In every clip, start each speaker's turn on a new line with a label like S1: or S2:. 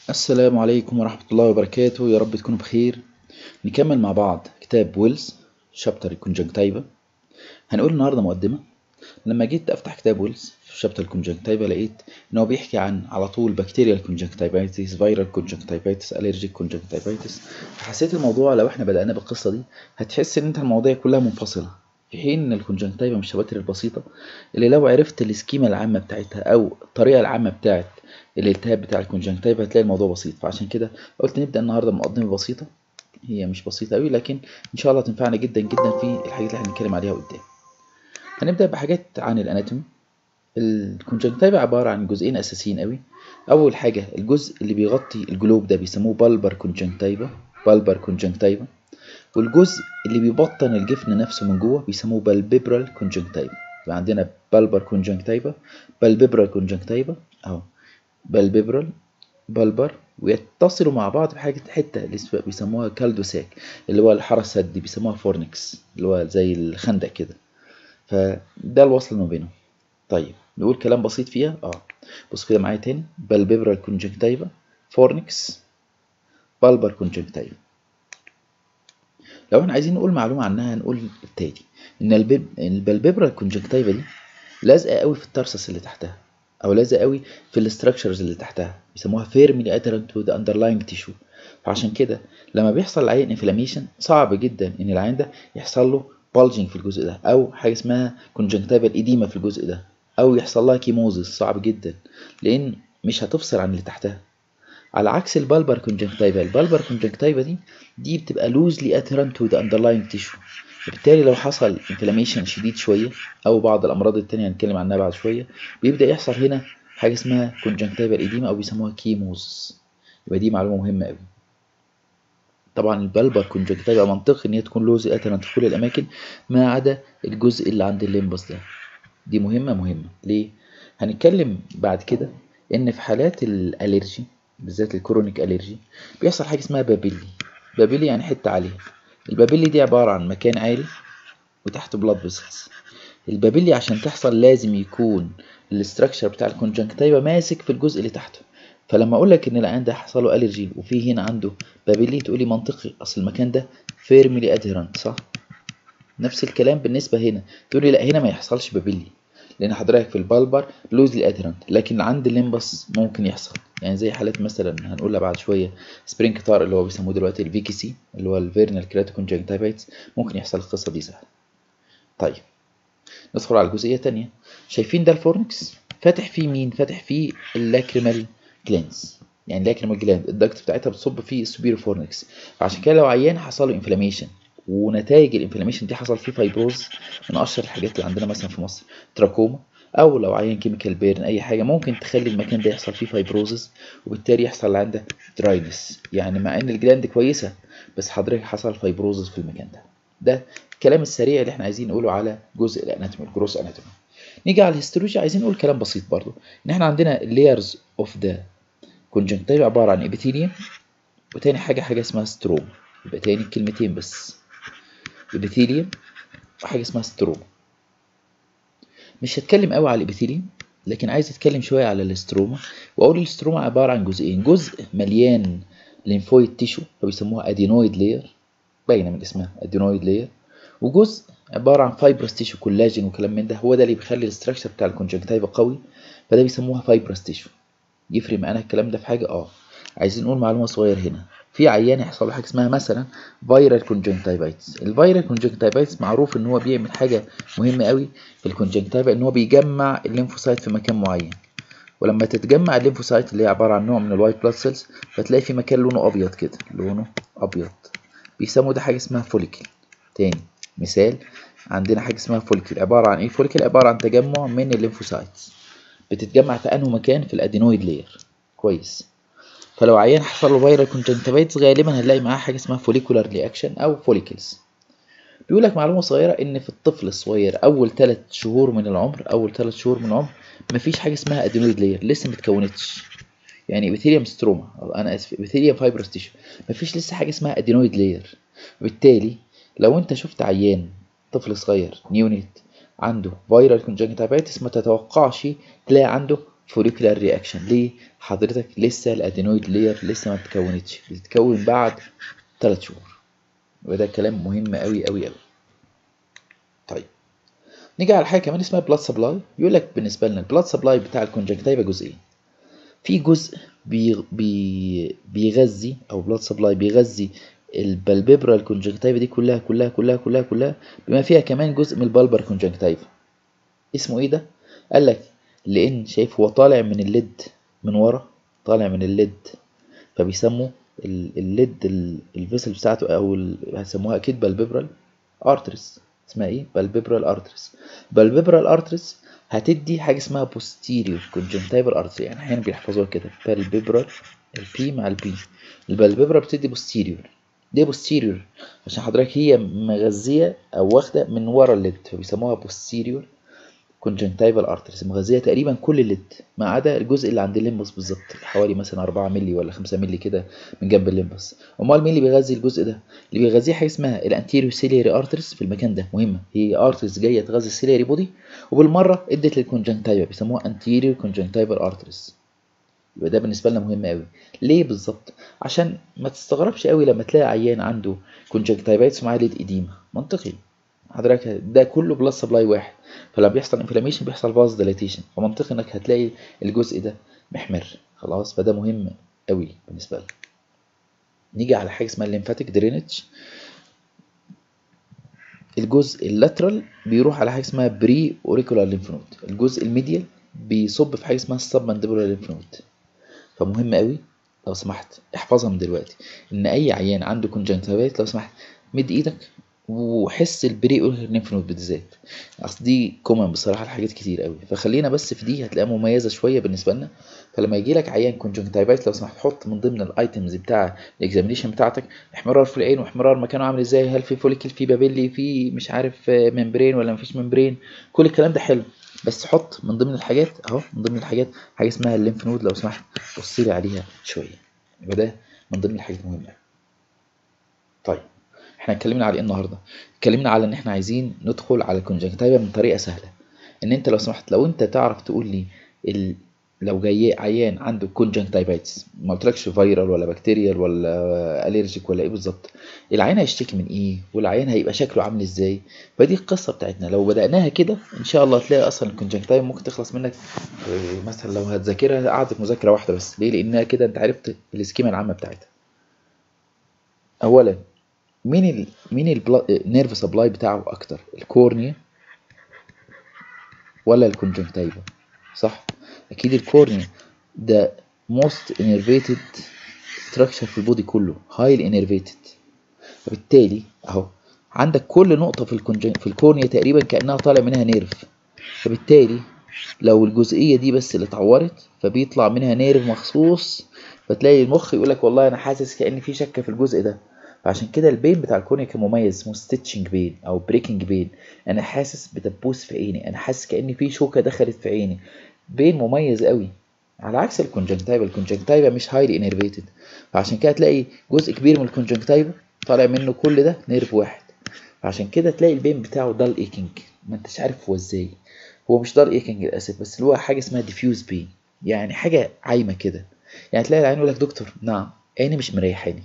S1: السلام عليكم ورحمة الله وبركاته يا رب تكونوا بخير نكمل مع بعض كتاب ويلز شابتر الكونجنكتيفا هنقول النهارده مقدمة لما جيت افتح كتاب ويلز في شابتر الكونجنكتيفا لقيت ان هو بيحكي عن على طول بكتيريال كونجنكتيفايتس فيرال كونجنكتيفايتس الرجيك كونجنكتيفايتس فحسيت الموضوع لو احنا بدأنا بالقصة دي هتحس ان انت المواضيع كلها منفصلة في حين ان الكونجنكتيفا من الشباتر البسيطة اللي لو عرفت السكيمة العامة بتاعتها او الطريقة العامة بتاعت الالتهاب بتاع الكونجنكتيفا هتلاقي الموضوع بسيط فعشان كده قلت نبدأ النهارده بمقدمة بسيطة هي مش بسيطة أوي لكن إن شاء الله تنفعنا جدا جدا في الحاجات اللي هنتكلم عليها قدام. هنبدأ بحاجات عن الأناتومي. الكونجنكتيفا عبارة عن جزئين أساسيين أوي. أول حاجة الجزء اللي بيغطي الجلوب ده بيسموه بالبر كونجنكتيفا بالبر كونجنكتيفا والجزء اللي بيبطن الجفن نفسه من جوه بيسموه بالبيبرال كونجنكتيفا. يبقى عندنا بالبر كونجنكتيفا بالبيبرال كونجنكتيفا أهو بالبيبرال بالبر ويتصلوا مع بعض بحاجة حتة اللي بيسموها كالدوساك اللي هو الحارة السد بيسموها فورنكس اللي هو زي الخندق كده فده الوصل ما بينهم طيب نقول كلام بسيط فيها اه بص كده معايا تاني بالبيبرال كونجنكتيفا فورنكس بالبر كونجنكتيفا لو احنا عايزين نقول معلومة عنها هنقول التالي ان البيب... البالبيبرال كونجنكتيفا دي لازقة قوي في الترسس اللي تحتها او لازقه قوي في الاستراكشرز اللي تحتها بيسموها فيرملي ادرنت تو ذا اندرلاينج تيشو فعشان كده لما بيحصل العين انفلاميشن صعب جدا ان العين ده يحصل له بالجنج في الجزء ده او حاجه اسمها كونجنكتيفال ايديما في الجزء ده او يحصل لها كيموزيس صعب جدا لان مش هتفصل عن اللي تحتها على عكس البالبر كونجنكتيفا البالبر كونجنكتيفا دي دي بتبقى لوزلي ادهرنت تو ذا اندرلاينج تيشو وبالتالي لو حصل انفلاميشن شديد شويه او بعض الامراض التانية هنتكلم عنها بعد شويه بيبدا يحصل هنا حاجه اسمها كونجنكتيفال ايديما او بيسموها كيموز يبقى دي معلومه مهمه قوي طبعا البلبر كونجنكتيفا منطقي ان هي تكون لوز اترنت في كل الاماكن ما عدا الجزء اللي عند الليمبس ده دي مهمه مهمه ليه هنتكلم بعد كده ان في حالات الالرجي بالذات الكرونيك الرجي بيحصل حاجه اسمها بابيلي بابيلي يعني حته عليها البابيلي دي عبارة عن مكان عالي وتحت بلاد فيسلز البابيلي عشان تحصل لازم يكون الاستراكشر بتاع الكونجنكتيفا ماسك في الجزء اللي تحته فلما اقول لك ان العيان ده حصل له الرجي وفي هنا عنده بابيلي تقولي منطقي اصل المكان ده فيرملي ادهيرنت صح نفس الكلام بالنسبه هنا تقولي لا هنا ما يحصلش بابيلي لان حضرتك في البالبر لوزلي ادهيرنت لكن عند الليمبس ممكن يحصل يعني زي حالات مثلا هنقولها بعد شويه سبرينج تار اللي هو بيسموه دلوقتي الفي كي سي اللي هو الفيرنال كراتوكونجنكتيفايتس ممكن يحصل القصه دي سهل طيب ندخل على الجزئيه الثانيه شايفين ده الفورنكس فاتح فيه مين فاتح فيه اللاكريمال جلانز يعني اللاكريمال جلاند الدكت بتاعتها بتصب فيه السوبيرو فورنكس فعشان كده لو عيان حصل له انفلاميشن ونتائج الانفلاميشن دي حصل فيه فايبروز من اشهر الحاجات اللي عندنا مثلا في مصر تراكوما او لو عيان كيميكال بيرن اي حاجه ممكن تخلي المكان ده يحصل فيه فايبروزس وبالتالي يحصل عنده دراينس يعني مع ان الجلاند كويسه بس حضرتك حصل فايبروزس في المكان ده ده الكلام السريع اللي احنا عايزين نقوله على جزء الاناتومي الجروس اناتومي نيجي على الهيستولوجي عايزين نقول كلام بسيط برضو ان احنا عندنا layers اوف ذا كونجنكتيف عباره عن ابيثيليوم وتاني حاجه حاجه اسمها ستروم يبقى تاني كلمتين بس ابيثيليوم وحاجه اسمها ستروم مش هتكلم قوي على الابيثيليوم لكن عايز اتكلم شويه على الاستروما واقول الاستروما عباره عن جزئين جزء مليان ليمفويد تيشو فبيسموها ادينويد لاير باينه من اسمها ادينويد لاير وجزء عباره عن فايبرس تيشو كولاجين وكلام من ده هو ده اللي بيخلي الاستراكشر بتاع الكونجنكتيفا قوي فده بيسموها فايبرس تيشو يفرق معانا الكلام ده في حاجه اه عايزين نقول معلومه صغيره هنا في عيان يحصل له حاجه اسمها مثلا فيرال كونجنكتيفايتس الفيرال كونجنكتيفايتس معروف ان هو بيعمل حاجه مهمه قوي في الكونجنكتيفا ان هو بيجمع الليمفوسايت في مكان معين ولما تتجمع الليمفوسايت اللي هي عباره عن نوع من الوايت بلاد سيلز فتلاقي في مكان لونه ابيض كده لونه ابيض بيسموا ده حاجه اسمها فوليكل تاني مثال عندنا حاجه اسمها فوليكل عباره عن ايه فوليكل عباره عن تجمع من الليمفوسايتس بتتجمع في انه مكان في الادينويد لاير كويس فلو عيان حصل له فيرال كونجنكتيفايتس غالبا هنلاقي معاه حاجه اسمها فوليكولار رياكشن او فوليكلز بيقول لك معلومه صغيره ان في الطفل الصغير اول 3 شهور من العمر اول 3 شهور من العمر مفيش حاجه اسمها ادينويد لاير لسه ما اتكونتش يعني ابيثيليوم ستروما انا اسف ابيثيليوم فايبرس تيشو مفيش لسه حاجه اسمها ادينويد لاير وبالتالي لو انت شفت عيان طفل صغير نيونيت عنده فيرال كونجنكتيفايتس ما تتوقعش تلاقي عنده فوليكولار رياكشن ليه حضرتك لسه الادينويد لير لسه ما اتكونتش بتتكون بعد 3 شهور وده كلام مهم قوي قوي قوي طيب نيجي على حاجه كمان اسمها بلاد سبلاي يقول لك بالنسبه لنا البلاد سبلاي بتاع الكونجكتيفا جزئين في جزء بي بي بيغذي او بلاد سبلاي بيغذي البلببرا الكونجكتيفا دي كلها كلها كلها كلها كلها بما فيها كمان جزء من البلبر كونجكتيفا اسمه ايه ده قال لك لان شايف هو طالع من الليد من ورا طالع من الليد فبيسموا الليد الفيسل بتاعته او هيسموها اكيد بالبيبرال ارترس اسمها ايه بالبيبرال ارترس بالبيبرال ارترس هتدي حاجه اسمها posterior conjunctival artery يعني احيانا بيحفظوها كده بالبيبرال البي مع البي البالبيبرال بتدي posterior دي posterior عشان حضرتك هي مغذيه او واخده من ورا الليد فبيسموها posterior conjunctival arteries مغذيه تقريبا كل الليد ما عدا الجزء اللي عند الليمبس بالظبط حوالي مثلا 4 مللي ولا 5 مللي كده من جنب الليمبس امال مين اللي بيغذي الجزء ده اللي بيغذيه حاجه اسمها الانتيريو سيلياري ارتريز في المكان ده مهمه هي ارتريز جايه تغذي السيلياري بودي وبالمره ادت للكونجنكتيفا بيسموها انتيريو conjunctival arteries يبقى ده بالنسبه لنا مهم قوي ليه بالظبط عشان ما تستغربش قوي لما تلاقي عيان عنده كونجنكتيفايتس ومعاه ليد اديمه منطقي حضرتك ده كله بلس سبلاي واحد فلما بيحصل انفلاميشن بيحصل باز ديليتيشن فمنطقي انك هتلاقي الجزء ده محمر خلاص فده مهم قوي بالنسبه لك نيجي على حاجه اسمها الليمفاتيك درينج الجزء اللاترال بيروح على حاجه اسمها بري اوريكولار ليمف نود الجزء الميديال بيصب في حاجه اسمها السب مانديبولار ليمف نود فمهم قوي لو سمحت احفظها من دلوقتي ان اي عيان عنده كونجنكتيفايت لو سمحت مد ايدك وحس البري اوريكولار ليمف نود بالذات اصل دي كومن بصراحه لحاجات كتير قوي فخلينا بس في دي هتلاقيها مميزه شويه بالنسبه لنا فلما يجي لك عيان كونجنكتيفايت لو سمحت حط من ضمن الايتمز بتاع الاكزامينشن بتاعتك احمرار في العين واحمرار مكانه عامل ازاي هل في فوليكل في بابيلي في مش عارف ممبرين ولا مفيش ممبرين كل الكلام ده حلو بس حط من ضمن الحاجات اهو من ضمن الحاجات حاجه اسمها الليمف نود لو سمحت بص لي عليها شويه يبقى ده من ضمن الحاجات المهمه طيب احنا اتكلمنا على ايه النهارده اتكلمنا على ان احنا عايزين ندخل على الكونجنكتيفا من طريقه سهله ان انت لو سمحت لو انت تعرف تقول لي ال... لو جاي عيان عنده كونجنكتيفايتس ما قلتلكش فيرال ولا بكتيريال ولا اليرجيك ولا ايه بالظبط العيان هيشتكي من ايه والعيان هيبقى شكله عامل ازاي فدي القصه بتاعتنا لو بداناها كده ان شاء الله هتلاقي اصلا الكونجنكتيفا ممكن تخلص منك مثلا لو هتذاكرها قعدة مذاكره واحده بس ليه لانها كده انت عرفت السكيما العامه بتاعتها اولا مين ال مين النيرف سبلاي بتاعه اكتر الكورنيا ولا الكونجنكتيفا صح اكيد الكورنيا ده most innervated structure في البودي كله highly innervated فبالتالي اهو عندك كل نقطه في الكونجن في الكورنيا تقريبا كانها طالع منها نيرف فبالتالي لو الجزئيه دي بس اللي اتعورت فبيطلع منها نيرف مخصوص فتلاقي المخ يقول لك والله انا حاسس كان في شكه في الجزء ده فعشان كده البين بتاع الكورنيا كان مميز اسمه ستيتشنج بين او بريكنج بين انا حاسس بتبوس في عيني انا حاسس كان في شوكه دخلت في عيني بين مميز قوي على عكس الكونجنكتيفا الكونجنكتيفا مش هايلي انرفيتد فعشان كده تلاقي جزء كبير من الكونجنكتيفا طالع منه كل ده نيرف واحد فعشان كده تلاقي البين بتاعه دال ايكينج ما انتش عارف هو ازاي هو مش دال ايكينج للاسف بس اللي هو حاجه اسمها ديفيوز بين يعني حاجه عايمه كده يعني تلاقي العين يقول لك دكتور نعم عيني مش مريحاني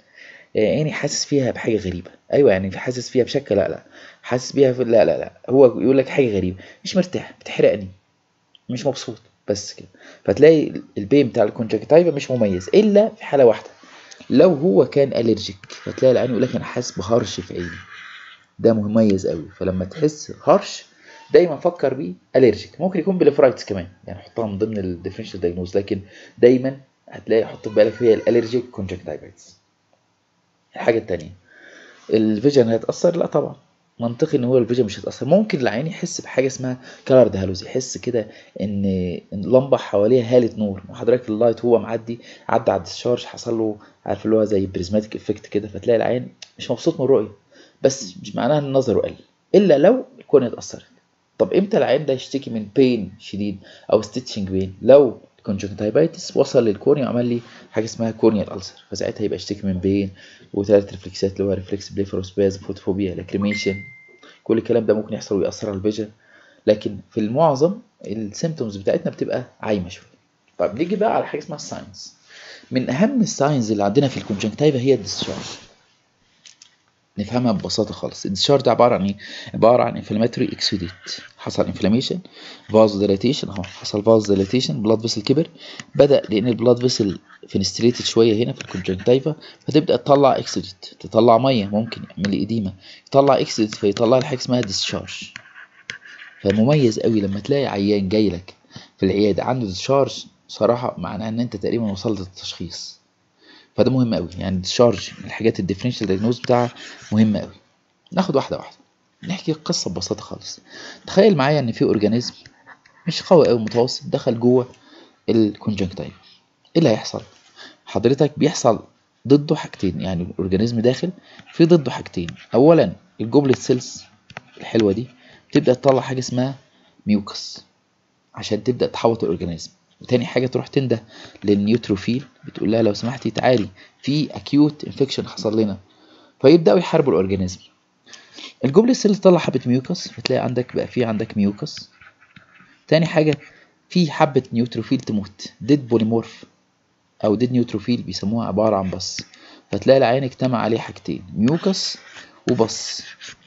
S1: عيني حاسس فيها بحاجه غريبه ايوه يعني حاسس فيها بشكل لا لا حاسس بيها في لا لا لا هو يقول لك حاجه غريبه مش مرتاح بتحرقني مش مبسوط بس كده فتلاقي البين بتاع الكونجكتيفا مش مميز الا في حاله واحده لو هو كان الرجيك فتلاقي العين يقول لك انا حاسس بهرش في عيني ده مميز قوي فلما تحس هرش دايما فكر بيه الرجيك ممكن يكون بليفرايتس كمان يعني حطها من ضمن الديفرنشال دايجنوز لكن دايما هتلاقي حط في بالك هي الالرجيك كونجكتيفايتس الحاجه التانية الفيجن هيتاثر لا طبعا منطقي ان هو الفيجن مش هيتاثر ممكن العين يحس بحاجه اسمها كلر دهالوز يحس كده ان اللمبه حواليها هاله نور وحضرتك اللايت هو معدي عدى على الديسشارج حصل له عارف اللي هو زي بريزماتيك افكت كده فتلاقي العين مش مبسوط من الرؤيه بس مش معناها ان نظره قل الا لو الكورنيا اتاثرت طب امتى العين ده يشتكي من بين شديد او ستيتشنج بين لو الكونجكتيفايتس وصل للكورنيا وعمل لي حاجه اسمها كورنيال ألسر فساعتها يبقى يشتكي من بين وثلاث ريفلكسات اللي هو ريفلكس بليفروسباز فوتوفوبيا لاكريميشن كل الكلام ده ممكن يحصل ويأثر على الفيجن لكن في المعظم السيمتومز بتاعتنا بتبقى عايمه شويه طيب نيجي بقى على حاجه اسمها الساينز من اهم الساينز اللي عندنا في الكونجنكتيفا هي الديسشارج نفهمها ببساطه خالص الديسشارج ده عباره عن ايه عباره عن انفلاماتوري اكسوديت حصل انفلاميشن فاز ديلاتيشن اهو حصل فاز ديلاتيشن بلاد فيسل كبر بدا لان البلاد فيسل فينستريتد شويه هنا في الكونجنكتيفا فتبدا تطلع اكسوديت تطلع ميه ممكن يعمل ايديما يطلع اكسوديت فيطلع لي حاجه اسمها ديسشارج فمميز قوي لما تلاقي عيان جاي لك في العياده عنده ديسشارج صراحه معناها ان انت تقريبا وصلت للتشخيص فده مهم قوي يعني الديسشارج من الحاجات الديفرنشال دايجنوز بتاعها مهمه قوي ناخد واحده واحده نحكي القصه ببساطه خالص تخيل معايا ان في اورجانيزم مش قوي قوي متوسط دخل جوه الكونجنكتيفا ايه اللي هيحصل حضرتك بيحصل ضده حاجتين يعني الاورجانيزم داخل في ضده حاجتين اولا الجوبلت سيلز الحلوه دي تبدا تطلع حاجه اسمها ميوكس عشان تبدا تحوط الاورجانيزم وتاني حاجه تروح تنده للنيوتروفيل بتقول لها لو سمحتي تعالي في اكيوت انفكشن حصل لنا فيبداوا يحاربوا الاورجانيزم الجوبلت سيل تطلع حبه ميوكس فتلاقي عندك بقى في عندك ميوكس تاني حاجه في حبه نيوتروفيل تموت ديد بوليمورف او ديد نيوتروفيل بيسموها عباره عن بص فتلاقي العين اجتمع عليه حاجتين ميوكس وبص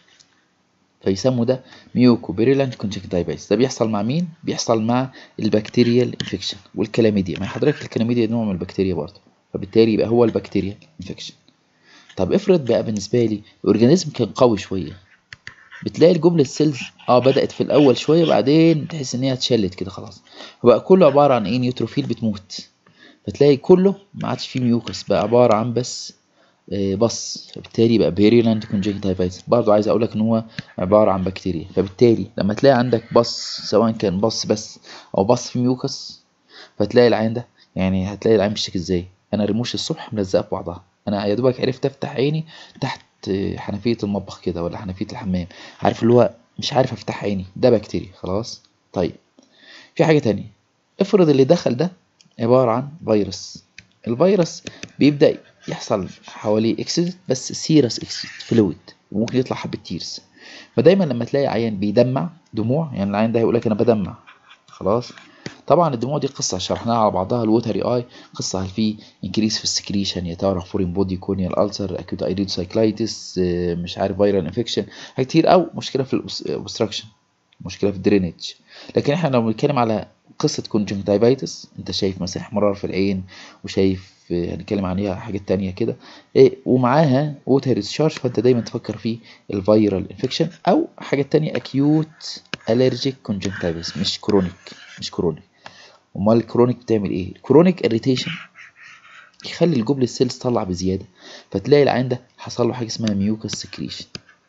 S1: فيسموا ده ميوكو بيريلانت كونجكتيفايتس ده بيحصل مع مين بيحصل مع البكتيريال انفكشن والكلاميديا ما حضرتك الكلاميديا نوع من البكتيريا برضه فبالتالي يبقى هو البكتيريال انفكشن طب افرض بقى بالنسبه لي الاورجانيزم كان قوي شويه بتلاقي الجملة سيلز اه بدأت في الأول شوية بعدين تحس إن هي اتشلت كده خلاص فبقى كله عبارة عن إيه نيوتروفيل بتموت فتلاقي كله ما عادش فيه ميوكس بقى عبارة عن بس بص فبالتالي يبقى فيريولانت كونجكتيفايتس برضه عايز اقول لك ان هو عباره عن بكتيريا فبالتالي لما تلاقي عندك بص سواء كان بص بس او بص في ميوكس فتلاقي العين ده يعني هتلاقي العين بيشتكي ازاي انا رموش الصبح ملزقه في بعضها انا يا دوبك عرفت افتح عيني تحت حنفيه المطبخ كده ولا حنفيه الحمام عارف اللي هو مش عارف افتح عيني ده بكتيريا خلاص طيب في حاجه تانية افرض اللي دخل ده عباره عن فيروس الفيروس بيبدا يحصل حواليه اكسيد بس سيرس اكسيد فلويد وممكن يطلع حبه تيرز فدايما لما تلاقي عيان بيدمع دموع يعني العيان ده هيقول لك انا بدمع خلاص طبعا الدموع دي قصه شرحناها على بعضها الوتري اي قصه هل في انكريس في السكريشن يا ترى فورين بودي كونيال السر اكيوت ايريد سايكلايتس مش عارف فيرال انفكشن حاجات كتير او مشكله في الاوبستراكشن مشكله في الدرينج لكن احنا لو بنتكلم على قصة كونجنكتيفايتس انت شايف مثلا احمرار في العين وشايف هنتكلم عليها حاجات تانية كده إيه ومعاها ووتر ديسشارج فانت دايما تفكر في الفيرال انفكشن او حاجات تانية اكيوت الرجيك كونجنكتيفايتس مش كرونيك مش كرونيك امال الكرونيك بتعمل ايه الكرونيك اريتيشن يخلي الجبل السيلز تطلع بزياده فتلاقي العين ده حصل له حاجه اسمها ميوكس سكريشن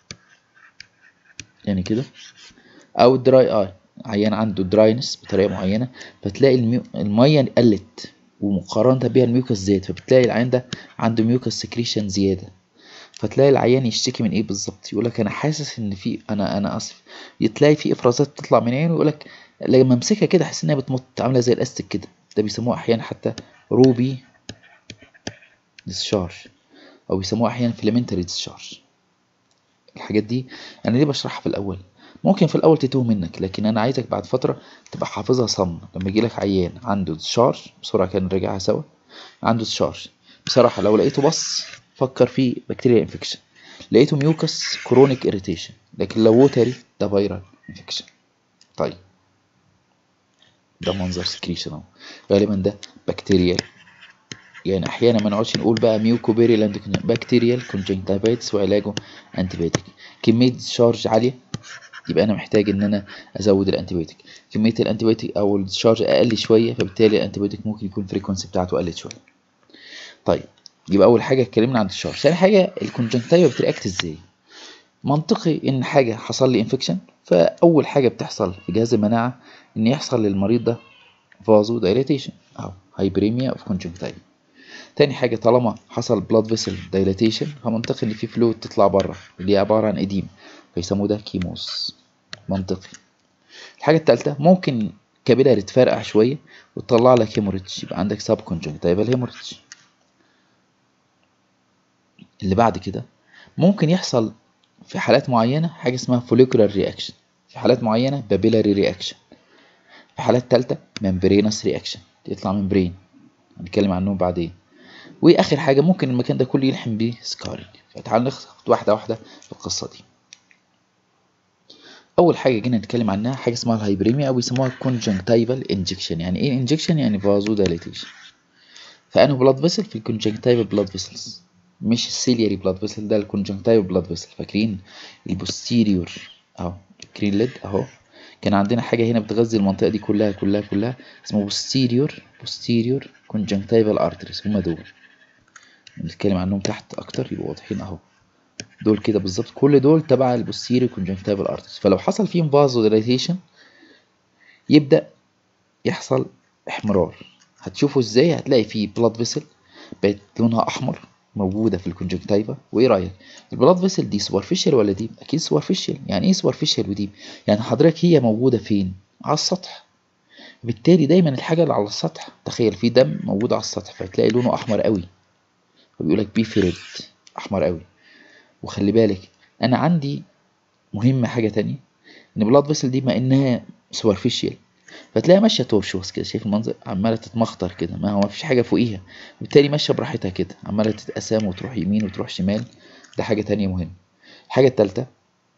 S1: يعني كده او الدراي اي عيان عنده دراينس بطريقه معينه فتلاقي الميو... الميه قلت ومقارنه بيها الميوكس زاد فبتلاقي العيان ده عنده ميوكس سكريشن زياده فتلاقي العيان يشتكي من ايه بالظبط يقول لك انا حاسس ان في انا انا اسف تلاقي في افرازات تطلع من عينه ويقول لك لما امسكها كده احس انها بتمط عامله زي الاستك كده ده بيسموها احيانا حتى روبي ديسشارج او بيسموها احيانا فيلامنتري ديسشارج الحاجات دي انا ليه بشرحها في الاول ممكن في الاول تتوه منك لكن انا عايزك بعد فتره تبقى حافظها صم لما يجي لك عيان عنده ديسشارج بسرعه كده نراجعها سوا عنده ديسشارج بصراحه لو لقيته بص فكر في بكتيريا انفكشن لقيته ميوكس كرونيك اريتيشن لكن لو ووتري ده فيرال انفكشن طيب ده منظر سكريشن اهو غالبا ده بكتيريال يعني احيانا ما نقعدش نقول بقى ميوكوبيريال بكتيريال كونجنكتيفايتس وعلاجه انتيبيوتيك كميه ديسشارج عاليه يبقى انا محتاج ان انا ازود الانتيبيوتيك كميه الانتيبيوتيك او الديسشارج اقل شويه فبالتالي الانتيبيوتيك ممكن يكون الفريكونسي بتاعته قلت شويه طيب يبقى اول حاجه اتكلمنا عن الديسشارج ثاني حاجه الكونجنكتيفا بترياكت ازاي منطقي ان حاجه حصل لي انفكشن فاول حاجه بتحصل في جهاز المناعه ان يحصل للمريض ده فازو دايليتيشن او هايبريميا اوف كونجنكتيفا تاني حاجة طالما حصل بلاد فيسل دايليتيشن فمنطقي ان في فلويد تطلع بره اللي هي عبارة عن اديم فيسموه ده كيموس منطقي الحاجة التالتة ممكن كابيلاري تفرقع شوية وتطلع لك هيموريدج يبقى عندك سب كونجنكتيفال هيموريدج اللي بعد كده ممكن يحصل في حالات معينة حاجة اسمها فوليكولار رياكشن في حالات معينة بابيلاري رياكشن في حالات تالتة ممبرينس رياكشن يطلع ممبرين هنتكلم عنهم بعدين واخر حاجة ممكن المكان ده كله يلحم بيه سكارينج فتعال ناخد واحدة واحدة في القصة دي اول حاجه جينا نتكلم عنها حاجه اسمها الهايبريميا او بيسموها كونجنكتيفال انجكشن يعني ايه انجكشن يعني فازو دايليتيشن فانه بلاد فيسل في الكونجنكتيفال بلاد فيسلز مش السيلياري بلاد فيسل ده الكونجنكتيفال بلاد فيسل فاكرين البوستيريور اهو الكرين ليد اهو كان عندنا حاجه هنا بتغذي المنطقه دي كلها كلها كلها اسمه بوستيريور بوستيريور كونجنكتيفال ارتريز هما دول نتكلم عنهم تحت اكتر يبقوا واضحين اهو دول كده بالظبط كل دول تبع البوستيريو كونجنكتيفال ارتريز فلو حصل فيهم فازو ديليتيشن يبدا يحصل احمرار هتشوفوا ازاي هتلاقي فيه بلاد فيسل بقت لونها احمر موجوده في الكونجنكتيفا وايه رايك البلاد فيسل دي سوبرفيشال ولا ديب اكيد سوبرفيشال يعني ايه سوبرفيشال وديب يعني حضرتك هي موجوده فين على السطح بالتالي دايما الحاجه اللي على السطح تخيل في دم موجود على السطح فتلاقي لونه احمر قوي فبيقول لك بيفرد احمر قوي وخلي بالك انا عندي مهم حاجه تانية ان بلاد فيسل دي بما انها سوبرفيشال فتلاقيها ماشيه تورشوس كده شايف المنظر عماله تتمخطر كده ما هو مفيش حاجه فوقيها بالتالي ماشيه براحتها كده عماله تتقسم وتروح يمين وتروح شمال ده حاجه تانية مهمه الحاجه التالتة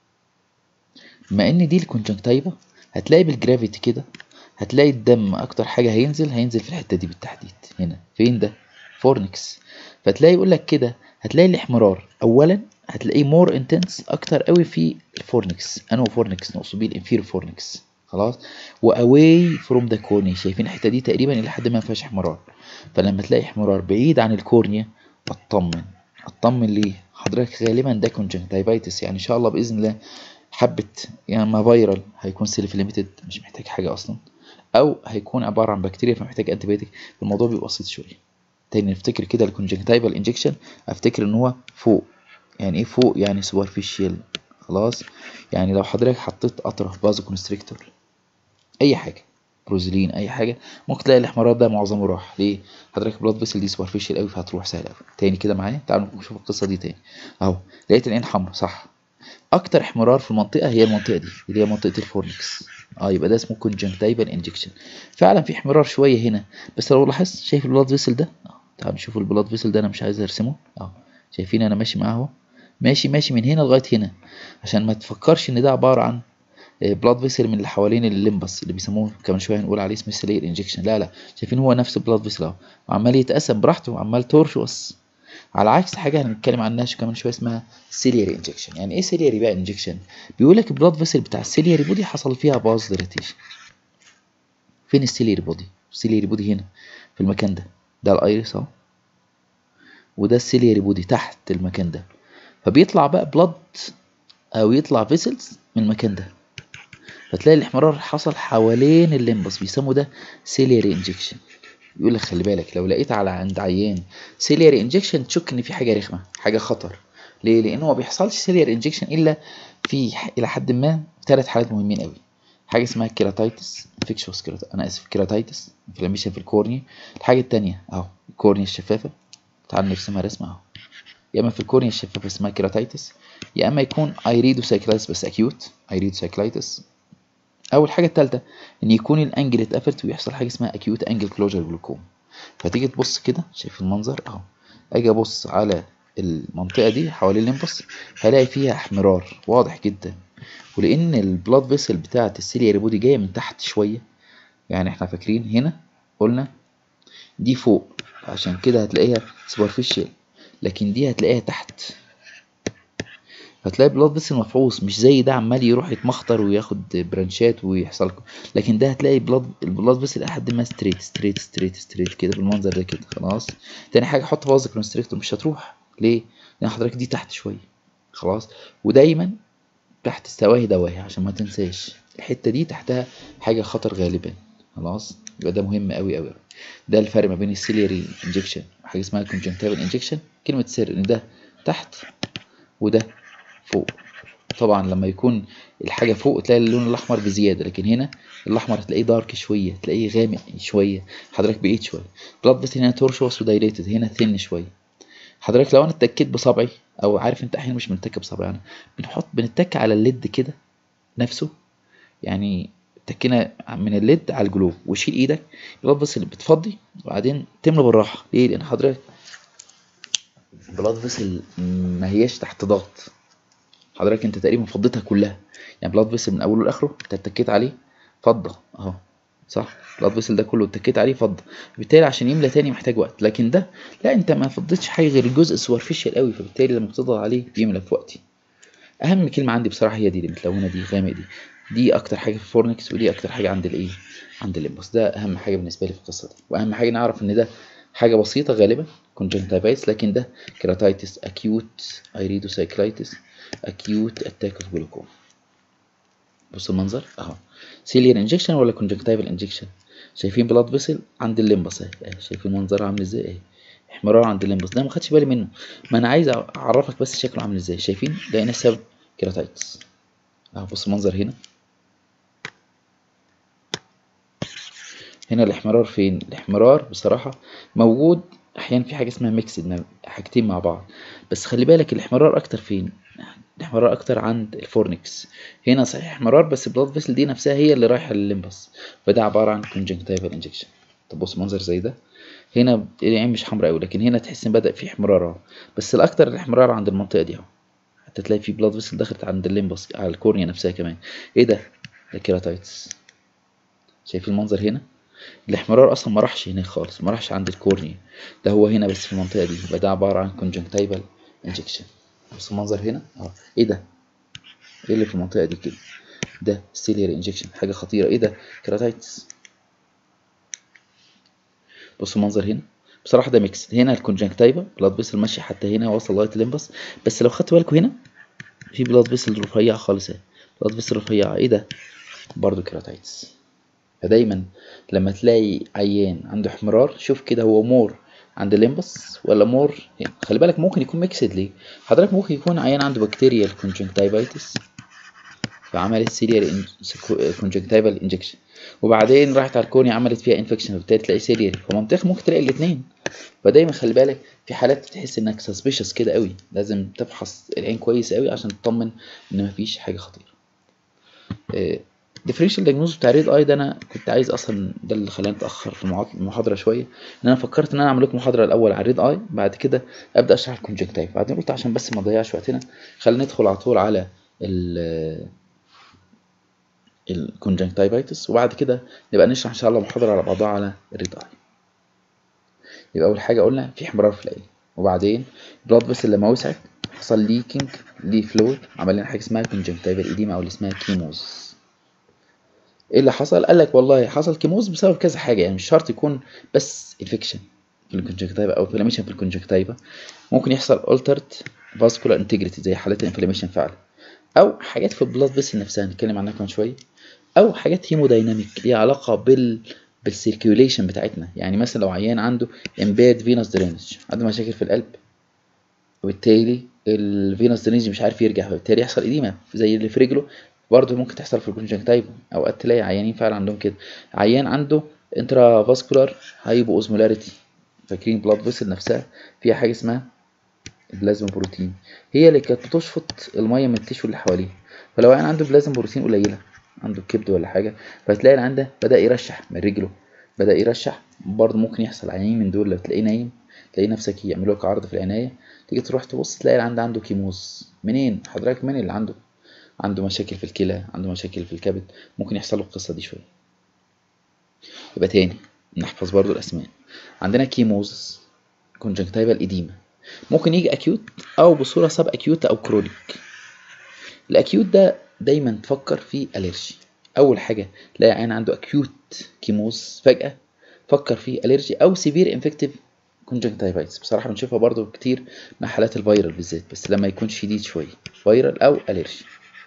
S1: بما ان دي الكونجنكتيفا هتلاقي بالجرافيتي كده هتلاقي الدم اكتر حاجه هينزل هينزل في الحته دي بالتحديد هنا فين ده فورنكس فتلاقي يقول لك كده هتلاقي الاحمرار اولا هتلاقيه مور انتنس اكتر قوي في الفورنكس انو فورنكس نقصد بيه الانفير فورنكس خلاص واواي فروم ذا كورنيا شايفين الحته دي تقريبا الى حد ما فيهاش احمرار فلما تلاقي احمرار بعيد عن الكورنيا اطمن اطمن ليه حضرتك غالبا ده كونجنكتيفايتس يعني ان شاء الله باذن الله حبه يعني ما فيرال هيكون سيلف ليميتد مش محتاج حاجه اصلا او هيكون عباره عن بكتيريا فمحتاج انتيبيوتيك الموضوع بيبقى بسيط شويه تاني نفتكر كده الكونجنكتيفال انجكشن افتكر ان هو فوق يعني ايه فوق يعني سوبرفيشال خلاص يعني لو حضرتك حطيت قطره في بازو كونستريكتور اي حاجه بروزلين اي حاجه ممكن تلاقي الاحمرار ده معظمه راح ليه حضرتك بلاد فيسل دي سوبرفيشال قوي فهتروح سهل قوي تاني كده معايا تعالوا نشوف القصه دي تاني اهو لقيت العين حمرا صح اكتر احمرار في المنطقه هي المنطقه دي اللي هي منطقه الفورنكس اه يبقى ده اسمه كونجنكتيفال انجكشن فعلا في احمرار شويه هنا بس لو لاحظت شايف البلاد فيسل ده تعالوا نشوف البلاد فيسل ده انا مش عايز ارسمه اه شايفين انا ماشي معاه اهو ماشي ماشي من هنا لغايه هنا عشان ما تفكرش ان ده عباره عن بلاد فيسل من اللي حوالين الليمبس اللي بيسموه كمان شويه هنقول عليه اسمه سيلير انجكشن لا لا شايفين هو نفس البلاد فيسل اهو وعمال يتقسم براحته وعمال تورشوس على عكس حاجه هنتكلم عنها كمان شويه اسمها سيليري انجكشن يعني ايه سيليري بقى انجكشن بيقول لك البلاد فيسل بتاع السيليري بودي حصل فيها باز ديليتيشن فين السيليري بودي السيليري بودي هنا في المكان ده ده الايريس اهو وده السيليري بودي تحت المكان ده فبيطلع بقى بلاد او يطلع فيسلز من المكان ده فتلاقي الاحمرار حصل حوالين الليمبس بيسموا ده سيليري انجكشن يقول لك خلي بالك لو لقيت على عند عيان سيليري انجكشن تشك ان في حاجه رخمه حاجه خطر ليه لانه ما بيحصلش سيليري انجكشن الا في الى حد ما ثلاث حالات مهمين قوي حاجه اسمها كيراتايتس انفكشوس كيراتايتس انا اسف كيراتايتس انفلاميشن في الكورنيا الحاجه الثانيه اهو الكورنيا الشفافه تعال نرسمها رسمه اهو يا اما في الكورنيا الشفافه اسمها كيراتايتس يا اما يكون ايريدوسايكلايتس بس اكيوت ايريدوسايكلايتس او الحاجه الثالثه ان يكون الانجل اتقفلت ويحصل حاجه اسمها اكيوت انجل كلوجر جلوكوم فتيجي تبص كده شايف المنظر اهو اجي ابص على المنطقه دي حوالين الليمبس هلاقي فيها احمرار واضح جدا ولان البلاد فيسل بتاعه السيلياري بودي جايه من تحت شويه يعني احنا فاكرين هنا قلنا دي فوق عشان كده هتلاقيها سوبرفيشال لكن دي هتلاقيها تحت هتلاقي بلاد فيسل مفعوص مش زي ده عمال يروح يتمخطر وياخد برانشات ويحصل لكن ده هتلاقي بلاد البلاد فيسل لحد ما ستريت ستريت ستريت ستريت كده بالمنظر ده كده خلاص تاني حاجه حط باز كونستريكتور مش هتروح ليه لان حضرتك دي تحت شويه خلاص ودايما تحت السواهي دواهي عشان ما تنساش الحته دي تحتها حاجه خطر غالبا خلاص يبقى ده مهم قوي قوي ده الفرق ما بين السيليري انجكشن وحاجه اسمها كونجنكتيفال انجكشن كلمه سر ان ده تحت وده فوق طبعا لما يكون الحاجه فوق تلاقي اللون الاحمر بزياده لكن هنا الاحمر هتلاقيه دارك شويه تلاقيه غامق شويه حضرتك بعيد شويه بلاد بس هنا تورشوس ودايليتد هنا ثين شويه حضرتك لو انا اتكيت بصبعي او عارف انت احيانا مش بنتك بصبعي انا بنحط بنتك على الليد كده نفسه يعني تكينا من الليد على الجلوب وشيل ايدك البلاد فيسل بتفضي وبعدين تملى بالراحه ليه لان حضرتك البلاد فيسل ما هياش تحت ضغط حضرتك انت تقريبا فضيتها كلها يعني بلاد فيسل من اوله لاخره انت اتكيت عليه فضه اهو صح البلاد فيسل ده كله اتكيت عليه فضه بالتالي عشان يملى تاني محتاج وقت لكن ده لا انت ما فضيتش حاجه غير الجزء السوبرفيشال قوي فبالتالي لما بتضغط عليه بيملى في وقتي اهم كلمه عندي بصراحه هي دي اللي متلونه دي غامق دي دي اكتر حاجه في فورنكس ودي اكتر حاجه عند الايه عند الليمبوس ده اهم حاجه بالنسبه لي في القصه دي واهم حاجه نعرف ان ده حاجه بسيطه غالبا conjunctivitis لكن ده keratitis acute iridocyclitis acute attack of glaucoma بص المنظر اهو سيلير انجكشن ولا conjunctival انجكشن شايفين بلاد فيسل عند الليمبس اهي شايفين منظرها عامل ازاي اهي احمرار عند الليمبس ده ما خدش بالي منه ما انا عايز اعرفك بس شكله عامل ازاي شايفين لقينا السبب كيراتايتس اهو بص المنظر هنا هنا الاحمرار فين الاحمرار بصراحة موجود احيانا في حاجة اسمها ميكسد حاجتين مع بعض بس خلي بالك الاحمرار اكتر فين الاحمرار اكتر عند الفورنكس هنا صحيح احمرار بس البلاد فيسل دي نفسها هي اللي رايحة للليمبس فده عبارة عن conjunctival injection طب بص منظر زي ده هنا العين مش حمراء قوي لكن هنا تحس ان بدأ في احمرار اهو بس الاكتر الاحمرار عند المنطقة دي اهو حتى تلاقي في بلاد فيسل دخلت عند الليمبس على الكورنيا نفسها كمان ايه ده ده كيراتايتس شايفين المنظر هنا الاحمرار اصلا ما راحش هناك خالص ما راحش عند الكورنيا ده هو هنا بس في المنطقه دي يبقى ده عباره عن conjunctival injection بص المنظر هنا اه ايه ده ايه اللي في المنطقه دي كده ده سيلير انجكشن حاجه خطيره ايه ده كيراتايتس بص المنظر هنا بصراحه ده ميكس هنا الكونجنكتيفا بلاد فيسل ماشي حتى هنا واصل لغايه الليمبس بس لو خدتوا بالكم هنا في بلاد فيسل رفيعه خالص اهي بلاد فيسل رفيعه ايه ده برضه كيراتايتس فدايما لما تلاقي عيان عنده احمرار شوف كده هو مور عند الليمبس ولا مور يعني خلي بالك ممكن يكون ميكسد ليه حضرتك ممكن يكون عيان عنده بكتيريال كونجنكتيفايتس فعملت سيريال كونجنكتيفال انجكشن وبعدين راحت على الكورنيا عملت فيها انفكشن وبالتالي تلاقي سيريال فمنطقة ممكن تلاقي الاثنين فدايما خلي بالك في حالات تحس انك سسبيشس كده قوي لازم تفحص العين كويس قوي عشان تطمن ان مفيش حاجه خطيره ديفرنشال دايجنوز بتاع ريد اي ده انا كنت عايز اصلا ده اللي خلاني اتاخر في المحاضره شويه ان انا فكرت ان انا اعمل لكم محاضره الاول على الريد اي بعد كده ابدا اشرح الكونجكتيف بعدين قلت عشان بس ما نضيعش وقتنا خلينا ندخل على طول على ال الكونجكتيفايتس وبعد كده نبقى نشرح ان شاء الله محاضره على بعضها على الريد اي يبقى اول حاجه قلنا في احمرار في العين وبعدين بلاد بس لما وسعت حصل ليكينج لي فلويد عمل لنا حاجه اسمها كونجكتيفال ايديما او اللي اسمها كيموز ايه اللي حصل قال لك والله حصل كيموز بسبب كذا حاجه يعني مش شرط يكون بس انفكشن في الكونجكتيفا او انفلاميشن في الكونجكتيفا ممكن يحصل altered vascular integrity زي حالات الانفلاميشن فعلا او حاجات في البلاد فيسل نفسها هنتكلم عنها كمان شويه او حاجات هيمودايناميك ليها علاقه بال بالسيركيوليشن بتاعتنا يعني مثلا لو عيان عنده impaired venous drainage عنده مشاكل في القلب وبالتالي الفينوس درينج مش عارف يرجع فبالتالي يحصل إديمة زي اللي في رجله برضه ممكن تحصل في الكونجنكتيفا اوقات تلاقي عيانين فعلا عندهم كده عيان عنده انترا فاسكولار هايبو اوزمولاريتي فاكرين بلاد فيسل نفسها فيها حاجه اسمها بلازما بروتين هي اللي كانت بتشفط الميه من التشو اللي حواليه فلو عيان عنده بلازما بروتين قليله عنده كبد ولا حاجه فتلاقي العيان ده بدا يرشح من رجله بدا يرشح برضه ممكن يحصل عيانين من دول لو تلاقيه نايم تلاقي نفسك يعملوا لك عرض في العنايه تيجي تروح تبص تلاقي العيان ده عنده كيموز منين حضرتك مين اللي عنده عنده مشاكل في الكلى عنده مشاكل في الكبد ممكن يحصل له القصه دي شويه يبقى تاني نحفظ برضو الاسماء عندنا كيموز كونجنكتيفال اديما ممكن يجي اكيوت او بصوره سب اكيوت او كرونيك الاكيوت ده دايما تفكر فيه الرجي اول حاجه تلاقي عين عنده اكيوت كيموز فجاه فكر فيه الرجي او سيفير انفكتيف كونجنكتيفايتس بصراحه بنشوفها برضو كتير مع حالات الفيرال بالذات بس لما يكون شديد شويه فيرال او الرجي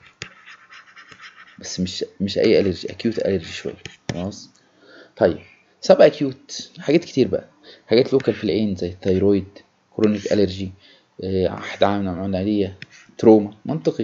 S1: بس مش مش اي الرجي اكيوت الرجي شويه خلاص طيب سب اكيوت حاجات كتير بقى حاجات لوكال في العين زي الثيرويد كرونيك الرجي واحد عامل عمليه تروما منطقي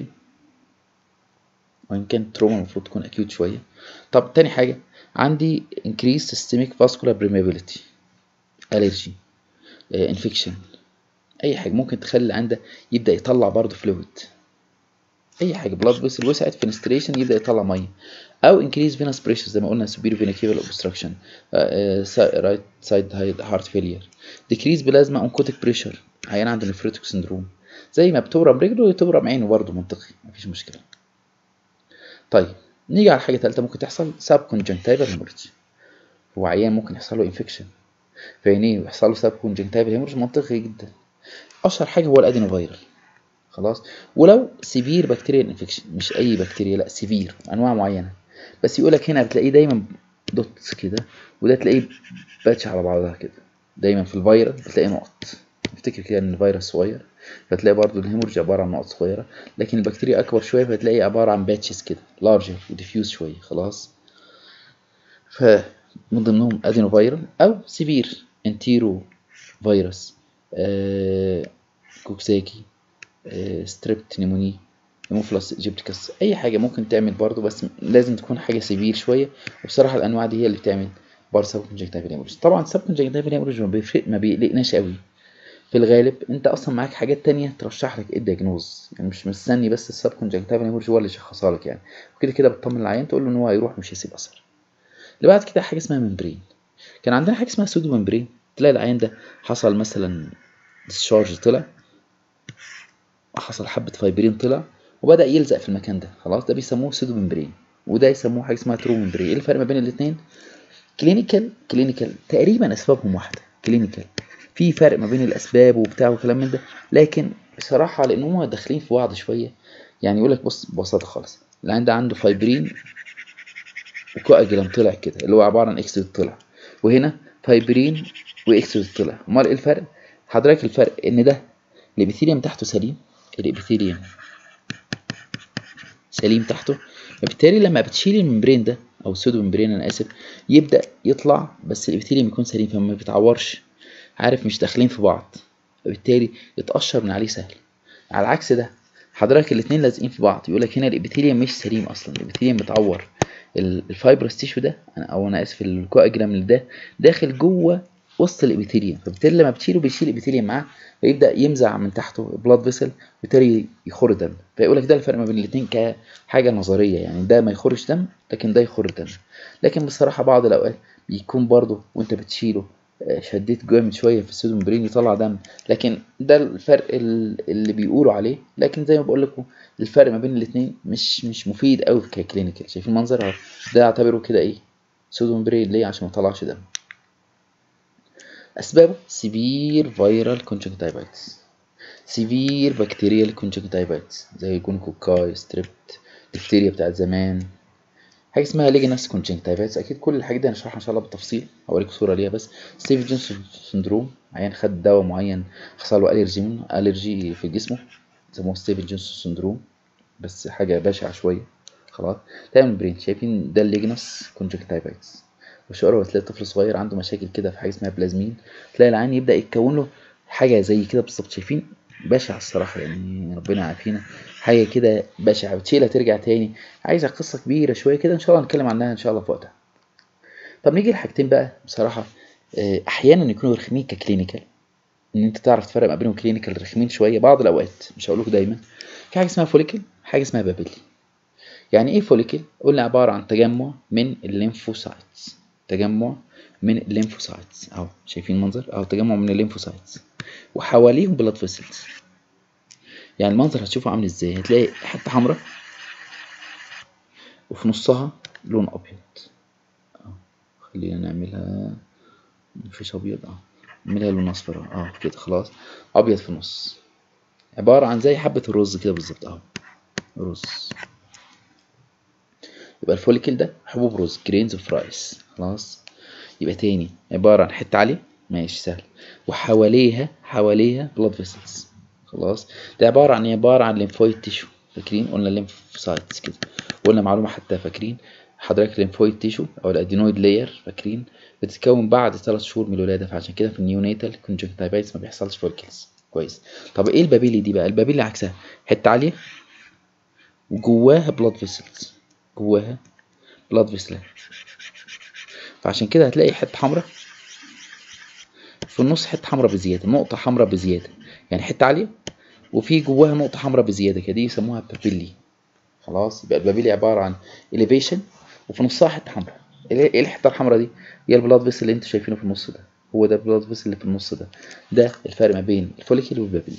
S1: وان كان تروما المفروض تكون اكيوت شويه طب تاني حاجه عندي increased systemic vascular permeability allergy انفكشن اي حاجه ممكن تخلي عنده يبدا يطلع برضه فلويد اي حاجه بلاد فيسل وسعت فينستريشن يبدا يطلع ميه او انكريز فينس بريشر زي ما قلنا سوبيريور فينا كيبل اوبستراكشن رايت سايد هارت فيلير ديكريز بلازما اونكوتيك بريشر عيان عنده نفريتك سندروم زي ما بتورم رجله تورم عينه برضه منطقي مفيش مشكله طيب نيجي على حاجه ثالثه ممكن تحصل ساب كونجنكتيفال هيموريدج هو عيان ممكن يحصل له انفكشن في عينيه ويحصل له ساب كونجنكتيفال هيموريدج منطقي جدا اشهر حاجه هو الادينو فايرال خلاص ولو سيفير بكتيريال انفكشن مش اي بكتيريا لا سيفير انواع معينه بس يقول لك هنا بتلاقيه دايما دوتس كده وده تلاقيه باتش على بعضها كده دايما في الفيروس بتلاقي نقط افتكر كده ان الفيروس صغير فتلاقي برضو الهيمورج عباره عن نقط صغيره لكن البكتيريا اكبر شويه فتلاقي عباره عن باتشز كده لارجر وديفيوز شويه خلاص فمن ضمنهم ادينو فيرال او سيفير انتيرو فيروس آه كوكساكي آه ستريبت نيموني هيموفلس ايجيبتيكس اي حاجه ممكن تعمل برضو بس لازم تكون حاجه سيفير شويه وبصراحه الانواع دي هي اللي بتعمل بار سب كونجكتيفال هيموريج طبعا سب كونجكتيفال هيموريج ما بيفرق ما بيقلقناش قوي في الغالب انت اصلا معاك حاجات تانية ترشح لك ايه الدياجنوز يعني مش مستني بس السب كونجكتيفال هيموريج هو اللي يشخصها لك يعني وكده كده بتطمن العيان تقول له ان هو هيروح مش هيسيب اثر اللي بعد كده حاجه اسمها ممبرين كان عندنا حاجه اسمها سودو ممبرين تلاقي العيان ده حصل مثلا ديسشارج طلع حصل حبه فايبرين طلع وبدا يلزق في المكان ده خلاص ده بيسموه سودو ممبرين وده يسموه حاجه اسمها ترو ممبرين ايه الفرق ما بين الاثنين كلينيكال كلينيكال تقريبا اسبابهم واحده كلينيكال في فرق ما بين الاسباب وبتاع وكلام من ده لكن بصراحه لان هم داخلين في بعض شويه يعني يقول لك بص ببساطه خالص العين ده عنده فايبرين وكواجلان طلع كده اللي هو عباره عن اكسيد طلع وهنا فايبرين واكسيد طلع امال ايه الفرق حضرتك الفرق ان ده الابيثيليوم تحته سليم الابيثيليوم سليم تحته فبالتالي لما بتشيل الممبرين ده او السودو ممبرين انا اسف يبدا يطلع بس الابيثيليوم يكون سليم فما بيتعورش عارف مش داخلين في بعض فبالتالي يتقشر من عليه سهل على العكس ده حضرتك الاتنين لازقين في بعض يقول لك هنا الابيثيليوم مش سليم اصلا الابيثيليوم متعور الفايبرس تيشو ده او انا اسف الكواجرام ده داخل جوه وسط الابيثيليوم فبالتالي لما بتشيله بيشيل الابيثيليوم معاه فيبدا يمزع من تحته بلاد فيسل وبالتالي يخر دم فيقول لك ده الفرق ما بين الاثنين كحاجه نظريه يعني ده ما يخرش دم لكن ده يخر دم لكن بصراحه بعض الاوقات بيكون برضه وانت بتشيله شديت جامد شويه في السودو ممبرين يطلع دم لكن ده الفرق اللي بيقولوا عليه لكن زي ما بقول لكم الفرق ما بين الاثنين مش مش مفيد قوي ككلينيكال شايفين المنظر اهو ده اعتبره كده ايه سودو ممبرين ليه عشان ما يطلعش دم أسبابه سيفير فيرال كونجكتيفايتس سيفير بكتيريال كونجكتيفايتس زي جونكوكاي ستريبت ديفتيريا بتاعت زمان حاجة اسمها ليجنس كونجكتيفايتس أكيد كل الحاجات دي هنشرحها إن شاء الله بالتفصيل هوريك صورة ليها بس ستيف جونسون سندروم عيان خد دواء معين حصل له ألرجي ألرجي في جسمه سموه ستيف جونسون سندروم بس حاجة بشعة شوية خلاص تعمل برين شايفين ده الليجنس كونجكتيفايتس وشعره تلاقي طفل صغير عنده مشاكل كده في حاجه اسمها بلازمين تلاقي العين يبدا يتكون له حاجه زي كده بالظبط شايفين بشع الصراحه يعني ربنا يعافينا حاجه كده بشعه وتشيلها ترجع تاني عايزه قصه كبيره شويه كده ان شاء الله نتكلم عنها ان شاء الله في وقتها طب نيجي لحاجتين بقى بصراحه احيانا يكونوا رخمين ككلينيكال ان انت تعرف تفرق ما بينهم كلينيكال رخمين شويه بعض الاوقات مش هقول لكم دايما في حاجه اسمها فوليكل حاجه اسمها بابيلي يعني ايه فوليكل قلنا عباره عن تجمع من الليمفوسايتس تجمع من الليمفوسايتس اهو شايفين المنظر اهو تجمع من الليمفوسايتس وحواليهم بلاد فيسلز يعني المنظر هتشوفه عامل ازاي هتلاقي حته حمراء وفي نصها لون ابيض اهو خلينا نعملها مفيش ابيض اه نعملها لون اصفر اه كده خلاص ابيض في النص عباره عن زي حبه الرز كده بالظبط اهو رز يبقى الفوليكل ده حبوب رز جرينز اوف رايس خلاص يبقى تاني عبارة عن حتة عالية ماشي سهل وحواليها حواليها بلاد فيسلز خلاص ده عبارة عن عبارة عن ليمفويد تيشو فاكرين قلنا ليمفوسايتس كده قلنا معلومة حتى فاكرين حضرتك الليمفويد تيشو او الادينويد لاير فاكرين بتتكون بعد ثلاث شهور من الولادة فعشان كده في النيونيتال كونجكتيفايتس ما بيحصلش فولكلز كويس طب ايه البابيلي دي بقى البابيلي عكسها حتة عالية وجواها بلاد فيسلز جواها بلاد فيسلات فعشان كده هتلاقي حته حمراء في النص حته حمراء بزياده نقطه حمراء بزياده يعني حته عاليه وفي جواها نقطه حمراء بزياده كده دي يسموها بابيلي خلاص يبقى البابيلي عباره عن elevation وفي نصها حته حمراء ايه الحته الحمراء دي هي البلاد فيسل اللي انتوا شايفينه في النص ده هو ده البلاد فيسل اللي في النص ده ده الفرق ما بين الفوليكل والبابيلي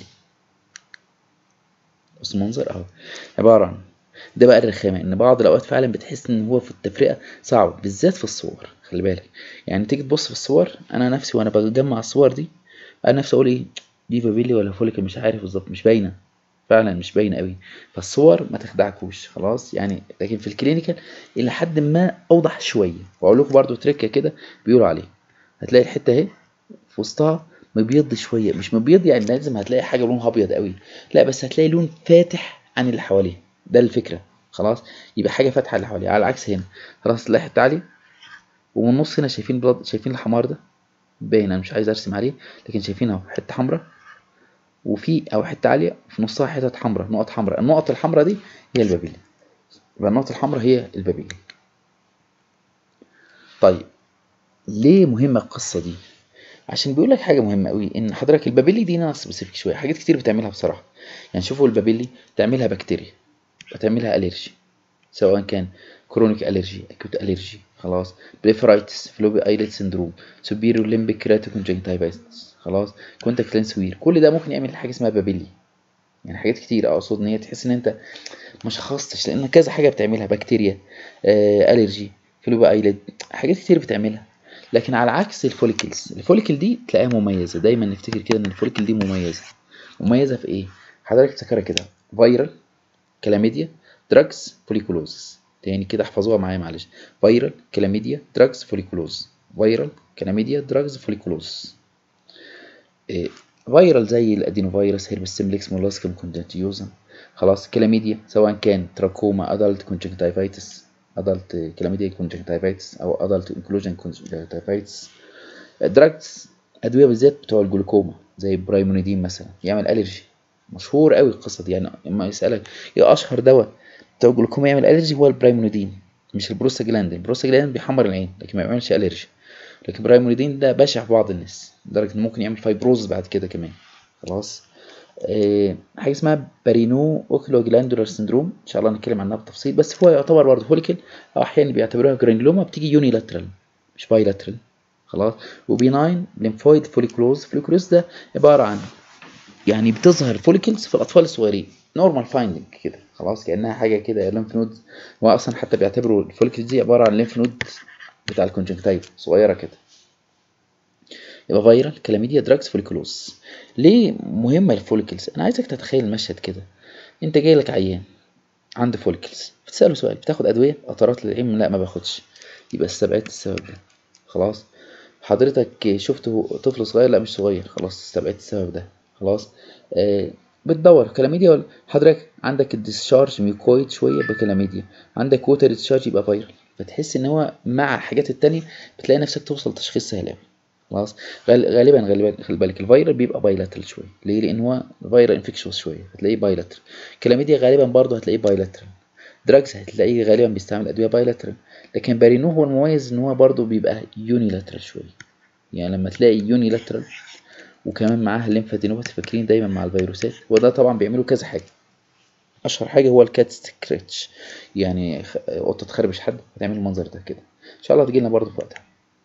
S1: بص المنظر اهو عباره عن ده بقى الرخامه ان بعض الاوقات فعلا بتحس ان هو في التفرقه صعب بالذات في الصور خلي بالك يعني تيجي تبص في الصور انا نفسي وانا بجمع الصور دي انا نفسي اقول ايه دي بابيلي ولا فوليكل مش عارف بالظبط مش باينه فعلا مش باينه قوي فالصور ما تخدعكوش خلاص يعني لكن في الكلينيكال الى حد ما اوضح شويه واقول لكم برده تريكه كده بيقولوا عليه هتلاقي الحته اهي في وسطها مبيض شويه مش مبيض يعني لازم هتلاقي حاجه لونها ابيض قوي لا بس هتلاقي لون فاتح عن اللي حواليه ده الفكره خلاص يبقى حاجه فاتحه اللي حواليه على العكس هنا خلاص تلاقي حته عاليه ومن النص هنا شايفين بلاد شايفين الحمار ده باين انا مش عايز ارسم عليه لكن شايفين اهو حته حمراء وفي او حته عاليه في نصها حتت حمراء نقط حمراء النقط الحمراء دي هي البابيلي يبقى النقط الحمراء هي البابيلي طيب ليه مهمه القصه دي عشان بيقول لك حاجه مهمه قوي ان حضرتك البابيلي دي ناقص سبيسيفيك شويه حاجات كتير بتعملها بصراحه يعني شوفوا البابيلي تعملها بكتيريا بتعملها الرجي سواء كان كرونيك الرجي اكوت الرجي خلاص بليفرايتس فلوبي ايلت سندروم سوبيريور ليمبيك كراتوكونجنكتيفايتس خلاص كونتاكت لينس وير كل ده ممكن يعمل حاجه اسمها بابيلي يعني حاجات كتير اقصد ان هي تحس ان انت ما شخصتش لان كذا حاجه بتعملها بكتيريا آه الرجي فلوبي ايلت حاجات كتير بتعملها لكن على عكس الفوليكلز الفوليكل دي تلاقيها مميزه دايما نفتكر كده ان الفوليكل دي مميزه مميزه في ايه حضرتك تذكرها كده فيرال كلاميديا دراجز فوليكولوزس تاني كده احفظوها معايا معلش فيرال كلاميديا دراجز فوليكولوز فيرال كلاميديا دراجز فوليكولوز إيه فيرال زي الادينوفيروس هيربس سيمبلكس مولاسكم كونجنتيوزم خلاص كلاميديا سواء كان تراكوما ادلت كونجنكتيفايتس ادلت كلاميديا كونجنكتيفايتس او ادلت انكلوجن كونجنكتيفايتس دراجز ادويه بالذات بتوع الجلوكوما زي البرايمونيدين مثلا يعمل الرجي مشهور قوي القصه دي يعني اما يسالك ايه اشهر دواء بتوع الجلوكوما يعمل الرجي هو البرايمونيدين مش البروستاجلاندين البروستاجلاندين بيحمر العين لكن ما بيعملش الرجي لكن البرايمونيدين ده بشع في بعض الناس لدرجه انه ممكن يعمل فايبروز بعد كده كمان خلاص إيه حاجه اسمها بارينو اوكلو جلاندولار سندروم ان شاء الله نتكلم عنها بالتفصيل بس هو يعتبر برضه فوليكل او احيانا بيعتبروها جرانيلوما بتيجي يوني لاترال مش باي لاترال خلاص وبيناين ليمفويد فوليكلوز فوليكلوز ده عباره عن يعني بتظهر فوليكلز في الاطفال الصغيرين نورمال فايندنج كده خلاص كانها حاجه كده ليمف نودز هو اصلا حتى بيعتبروا الفوليكلز دي عباره عن ليمف نود بتاع الكونجنكتيف صغيره كده يبقى فيرال كلاميديا دراجز فوليكولوز ليه مهمه الفوليكلز انا عايزك تتخيل المشهد كده انت جاي لك عيان عنده فوليكلز بتساله سؤال بتاخد ادويه قطرات للعين لا ما باخدش يبقى استبعدت السبب ده خلاص حضرتك شفت طفل صغير لا مش صغير خلاص استبعدت السبب ده خلاص آه بتدور كلاميديا ولا حضرتك عندك الديسشارج ميوكويد شويه بكلاميديا عندك ووتر ديسشارج يبقى فيرال فتحس ان هو مع الحاجات التانية بتلاقي نفسك توصل تشخيص سهل قوي خلاص غالبا غالبا خلي بالك الفيرال بيبقى بايلاترال شويه ليه لان هو فيرال انفكشوس شويه هتلاقيه بايلاترال كلاميديا غالبا برضه هتلاقيه بايلاترال دراجز هتلاقيه غالبا بيستعمل ادويه بايلاترال لكن بارينو هو المميز ان هو برضه بيبقى يونيلاترال شويه يعني لما تلاقي يونيلاترال وكمان معاها الليمفادينوباثي فاكرين دايما مع الفيروسات وده طبعا بيعملوا كذا حاجه اشهر حاجه هو الكات سكريتش يعني قطه تخربش حد هتعمل المنظر ده كده ان شاء الله تجي لنا برضه في وقتها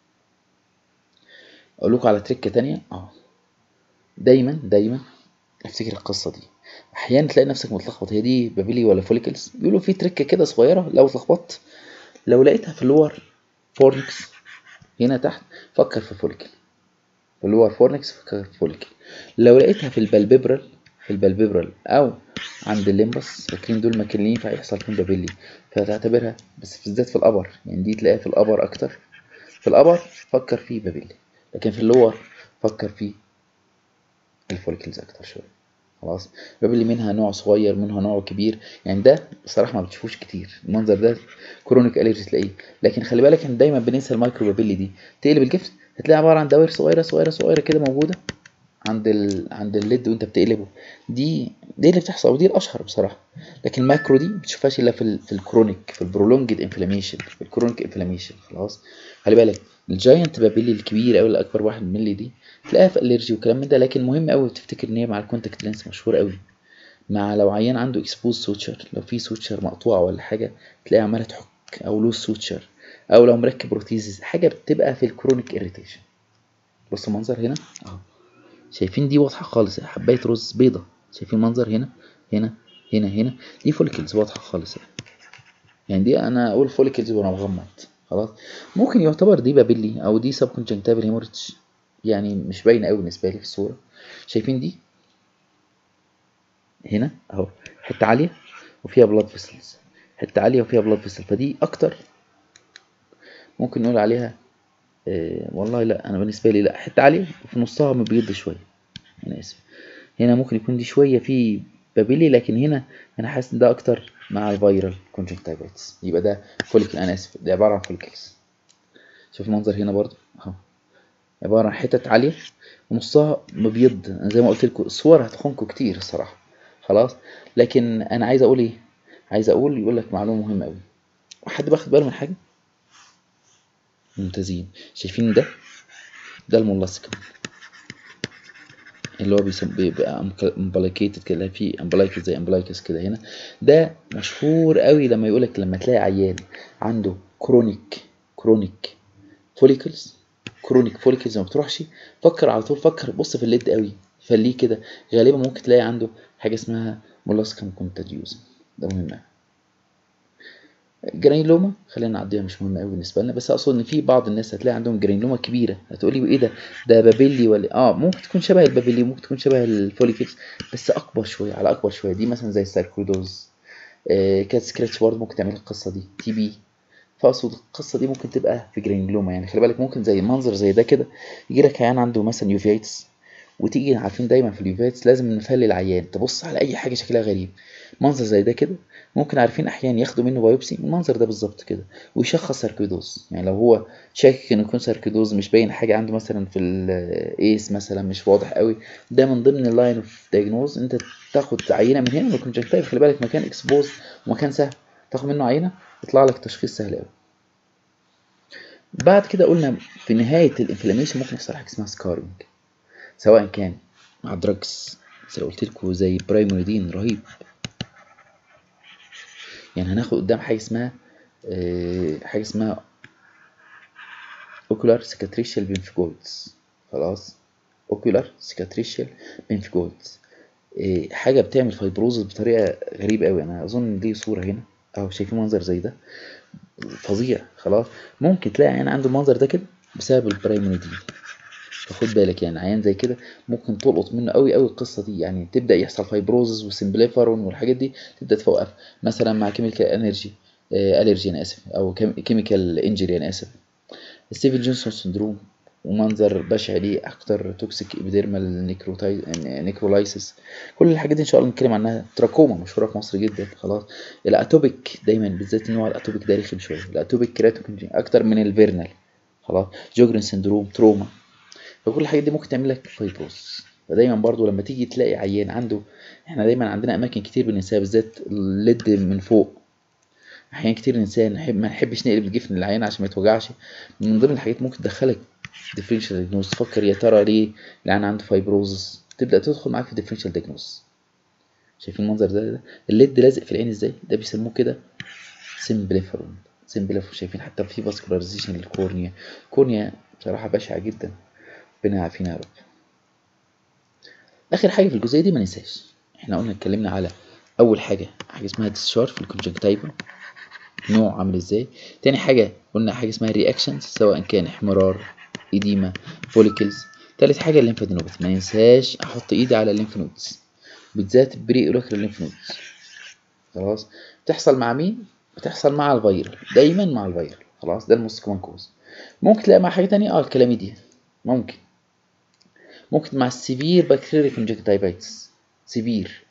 S1: اقول لكم على تريكه تانية اه دايما دايما افتكر القصه دي احيانا تلاقي نفسك متلخبط هي دي بابيلي ولا فوليكلز بيقولوا في تريكه كده صغيره لو اتلخبطت لو لقيتها في اللور فورنكس هنا تحت فكر في فوليكل في اللور فورنكس فكر في فوليكل لو لقيتها في البالبيبرال في البالبيبرال او عند الليمبس فاكرين دول مكانين فهيحصل فيهم بابيلي فهتعتبرها بس بالذات في الابر يعني دي تلاقيها في الابر اكتر في الابر فكر في بابيلي لكن في اللور فكر في الفوليكلز اكتر شويه خلاص بابيلي منها نوع صغير منها نوع كبير يعني ده بصراحه ما بتشوفوش كتير المنظر ده كرونيك اليرجي تلاقيه لكن خلي بالك ان دايما بننسى المايكرو بابيلي دي تقلب الجفت هتلاقي عباره عن دوائر صغيره صغيره صغيره كده موجوده عند ال... عند الليد وانت بتقلبه دي دي اللي بتحصل ودي الاشهر بصراحه لكن المايكرو دي ما بتشوفهاش الا في ال... في الكرونيك في البرولونجد انفلاميشن في الكرونيك انفلاميشن خلاص خلي بالك الجاينت بابيلي الكبير قوي الاكبر واحد ملي دي تلاقيها في الرجي وكلام من ده لكن مهم قوي تفتكر ان هي مع الكونتاكت لينس مشهور قوي مع لو عيان عنده اكسبوز سوتشر لو في سوتشر مقطوعه ولا حاجه تلاقيها عماله تحك او لوز سوتشر او لو مركب بروتيزز حاجه بتبقى في الكرونيك اريتيشن بصوا المنظر هنا اهو شايفين دي واضحه خالص حبايه رز بيضه شايفين المنظر هنا هنا هنا هنا دي فوليكلز واضحه خالص يعني دي انا اقول فوليكلز وانا مغمض خلاص ممكن يعتبر دي بابيلي او دي سب كونجنكتيفال هيموريدج يعني مش باينه قوي بالنسبه لي في الصوره شايفين دي هنا اهو حته عاليه وفيها بلاد فيسلز حته عاليه وفيها بلاد فيسل فدي اكتر ممكن نقول عليها آه والله لا انا بالنسبه لي لا حته عاليه وفي نصها مبيض شويه انا اسف هنا ممكن يكون دي شويه في بابيلي لكن هنا انا حاسس ان ده اكتر مع الفيرال كونجنكتيفايتس يبقى ده فوليكل انا اسف ده عباره عن فوليكلز شوف المنظر هنا برضو اهو عباره عن حتت عاليه ونصها مبيض زي ما قلت لكم الصور هتخونكم كتير الصراحه خلاص لكن انا عايز اقول ايه عايز اقول يقول لك معلومه مهمه قوي وحد باخد باله من حاجه ممتازين شايفين ده ده المولاسكم اللي هو بيبقى امبلايكيتد كده في امبلايكس زي امبلايكس كده هنا ده مشهور قوي لما يقولك لما تلاقي عيان عنده كرونيك كرونيك فوليكلز كرونيك فوليكلز ما بتروحش فكر على طول فكر بص في الليد قوي خليه كده غالبا ممكن تلاقي عنده حاجه اسمها مولاسكم كونتاجيوزا ده مهم قوي جرانيلوما خلينا نعديها مش مهمه قوي بالنسبه لنا بس اقصد ان في بعض الناس هتلاقي عندهم جرانيلوما كبيره هتقولي ايه ده ده بابيلي ولا اه ممكن تكون شبه البابيلي ممكن تكون شبه الفوليكلز بس اكبر شويه على اكبر شويه دي مثلا زي الساركودوز آه كات سكراتش برضه ممكن تعمل القصه دي تي بي فاقصد القصه دي ممكن تبقى في جرانيلوما يعني خلي بالك ممكن زي منظر زي ده كده يجي لك عيان عنده مثلا يوفيتس وتيجي عارفين دايما في اليوفيتس لازم نخلي العيان تبص على اي حاجه شكلها غريب منظر زي ده كده ممكن عارفين احيانا ياخدوا منه بايوبسي المنظر ده بالظبط كده ويشخص ساركيدوز يعني لو هو شاكك انه يكون ساركيدوز مش باين حاجه عنده مثلا في الايس مثلا مش واضح قوي ده من ضمن اللاين اوف دايجنوز انت تاخد عينه من هنا من الكونجكتيف خلي بالك مكان اكسبوز ومكان سهل تاخد منه عينه يطلع لك تشخيص سهل قوي بعد كده قلنا في نهايه الانفلاميشن ممكن يحصل حاجه اسمها سكارينج سواء كان مع دراجز زي قلت لكم زي برايموريدين رهيب يعني هناخد قدام حاجه اسمها آه حاجه اسمها اوكولار سيكاتريشال بينفيجويدز خلاص اوكولار سيكاتريشال بينفيجويدز آه حاجه بتعمل فايبروزس بطريقه غريبه قوي انا اظن دي صوره هنا اهو شايفين منظر زي ده فظيع خلاص ممكن تلاقي عيان عنده المنظر ده كده بسبب البرايمونيدين فخد بالك يعني عيان زي كده ممكن تلقط منه قوي قوي القصه دي يعني تبدا يحصل فايبروزز وسمبليفرون والحاجات دي تبدا توقف مثلا مع كيميكال انرجي آه الرجي انا اسف او كيميكال انجري انا اسف ستيفن جونسون سندروم ومنظر بشع ليه اكتر توكسيك ابيديرمال نيكروتاي نيكرولايسيس كل الحاجات دي ان شاء الله نتكلم عنها تراكوما مشهوره في مصر جدا خلاص الاتوبيك دايما بالذات النوع الاتوبيك ده رخم شويه الاتوبيك كراتوكنجين اكتر من الفيرنال خلاص جوجرين سندروم تروما فكل الحاجات دي ممكن تعمل لك فايبروز فدايما برضو لما تيجي تلاقي عيان عنده احنا دايما عندنا اماكن كتير بننساها بالذات الليد من فوق احيانا كتير ننساها نحب ما نحبش نقلب الجفن للعيان عشان ما يتوجعش من ضمن الحاجات ممكن تدخلك ديفرنشال دياجنوز تفكر يا ترى ليه العيان عنده فايبروزس تبدا تدخل معاك في ديفرنشال دياجنوز شايفين المنظر ده, ده الليد لازق في العين ازاي ده بيسموه كده سمبليفرون سمبليفرون شايفين حتى في فاسكولاريزيشن للكورنيا الكورنيا بصراحه بشعه جدا ربنا يعافينا يا رب اخر حاجه في الجزئيه دي ما ننساش احنا قلنا اتكلمنا على اول حاجه حاجه اسمها ديسشارج في الكونجكتيفا نوع عامل ازاي تاني حاجه قلنا حاجه اسمها رياكشنز سواء كان احمرار ايديما فوليكلز تالت حاجه الليمفادينوباثي ما ننساش احط ايدي على الليمف نودز بالذات البري اولوكر الليمف نودز خلاص بتحصل مع مين بتحصل مع الفيرال دايما مع الفيرال خلاص ده الموست كومن كوز ممكن تلاقي مع حاجه تانية اه الكلاميديا ممكن ممكن مع السيفير بكتيريا كونجكتيفايتس سيفير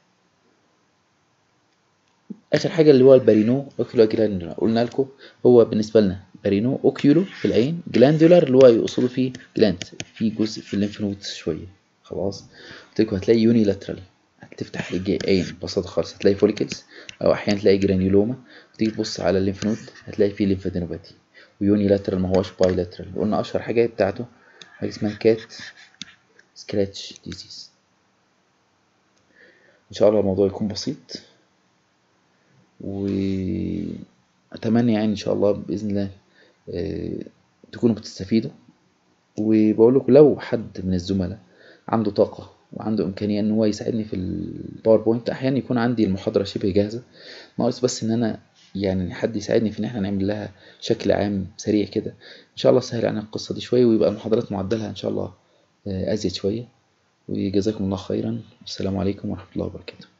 S1: اخر حاجه اللي هو البارينو اوكيولو جلاندولا قلنا لكم هو بالنسبه لنا بارينو اوكيولو في العين جلاندولار اللي هو يقصدوا فيه جلاند في جزء في الليمف نودز شويه خلاص قلت لكم هتلاقي يوني لاترال هتفتح العين ببساطه خالص هتلاقي فوليكلز او احيانا تلاقي جرانيولوما وتيجي تبص على الليمف نود هتلاقي فيه ليمفادينوباتي ويوني لاترال ما هوش باي لاترال قلنا اشهر حاجه بتاعته حاجه اسمها كات سكراتش ديزيز ان شاء الله الموضوع يكون بسيط و أتمنى يعني إن شاء الله بإذن الله آه، تكونوا بتستفيدوا وبقول لكم لو حد من الزملاء عنده طاقة وعنده إمكانية إن هو يساعدني في الباوربوينت أحيانا يكون عندي المحاضرة شبه جاهزة ناقص بس إن أنا يعني حد يساعدني في إن إحنا نعمل لها شكل عام سريع كده إن شاء الله سهل عن القصة دي شوية ويبقى المحاضرات معدلها إن شاء الله آه، أزيد شوية وجزاكم الله خيرا والسلام عليكم ورحمة الله وبركاته